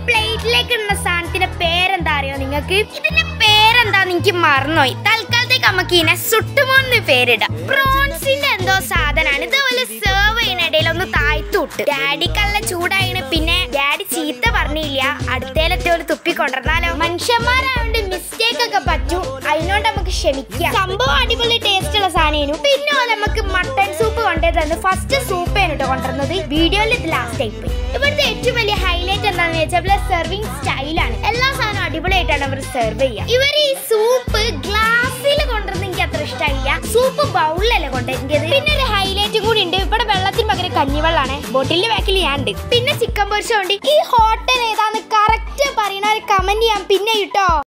പ്ലേറ്റിലേക്ക് ഇടുന്ന സാധനത്തിന്റെ പേരെന്താ അറിയോ നിങ്ങൾക്ക് ഇതിന്റെ പേരെന്താന്ന് എനിക്ക് മറന്നുപോയി തൽക്കാലത്തേക്ക് നമുക്ക് ഇതിനെ സുട്ടുമോന്ന് പേരിടാം പ്രോൺസിന്റെ എന്തോ സാധനമാണ് ഇതുപോലെ സെർവ് ചെയ്യുന്നിടയിൽ ഒന്ന് താഴ്ത്തുവിട്ട് ഡാഡിക്കല്ല ചൂടായിന് പിന്നെ ഡാഡി ചീത്ത പറഞ്ഞില്ല അടുത്തേലത്തെ ഒരു തുപ്പി കൊണ്ടുവന്നാലോ മനുഷ്യന്മാരായോണ്ട് മിസ്റ്റേക്ക് ഒക്കെ പറ്റും അതിനോണ്ട് നമുക്ക് ക്ഷമിക്കാം സംഭവം അടിപൊളി ടേസ്റ്റ് ഉള്ള സാധനം പിന്നെ ഓല് നമുക്ക് മട്ടൺ സൂപ്പ് കൊണ്ടേ തന്നു ഫസ്റ്റ് സൂപ്പ് ആണ് കേട്ടോ കൊണ്ടുവന്നത് വീഡിയോയിൽ ഇത് ലാസ്റ്റ് ആയി പോയി ഇവിടുത്തെ ഏറ്റവും വലിയ ഹൈലൈറ്റ് എന്താണെന്ന് വെച്ചാൽ സെർവിങ് സ്റ്റൈലാണ് എല്ലാ സാധനവും അടിപൊളിയായിട്ടാണ് അവർ സെർവ് ചെയ്യുക ഇവർ ഈ സൂപ്പ് ഗ്ലാസ്സിൽ കൊണ്ടുവന്ന് എനിക്ക് അത്ര ഇഷ്ടമായില്ല സൂപ്പ് ബൗളിലല്ലേ കൊണ്ടുവരുന്നത് പിന്നെ ഒരു ഹൈലൈറ്റ് കൂടി ഉണ്ട് ഇവിടെ വെള്ളത്തിന് പകരം കഞ്ഞിവെള്ളമാണ് ബോട്ടിലിന്റെ ബാക്കിൽ ഞാൻ ഉണ്ട് പിന്നെ ചിക്കൻ പൊരിച്ചോണ്ട് ഈ ഹോട്ടൽ ഏതാന്ന് കറക്റ്റ് പറയണ ഒരു കമന്റ് ചെയ്യാൻ പിന്നെ ഇട്ടോ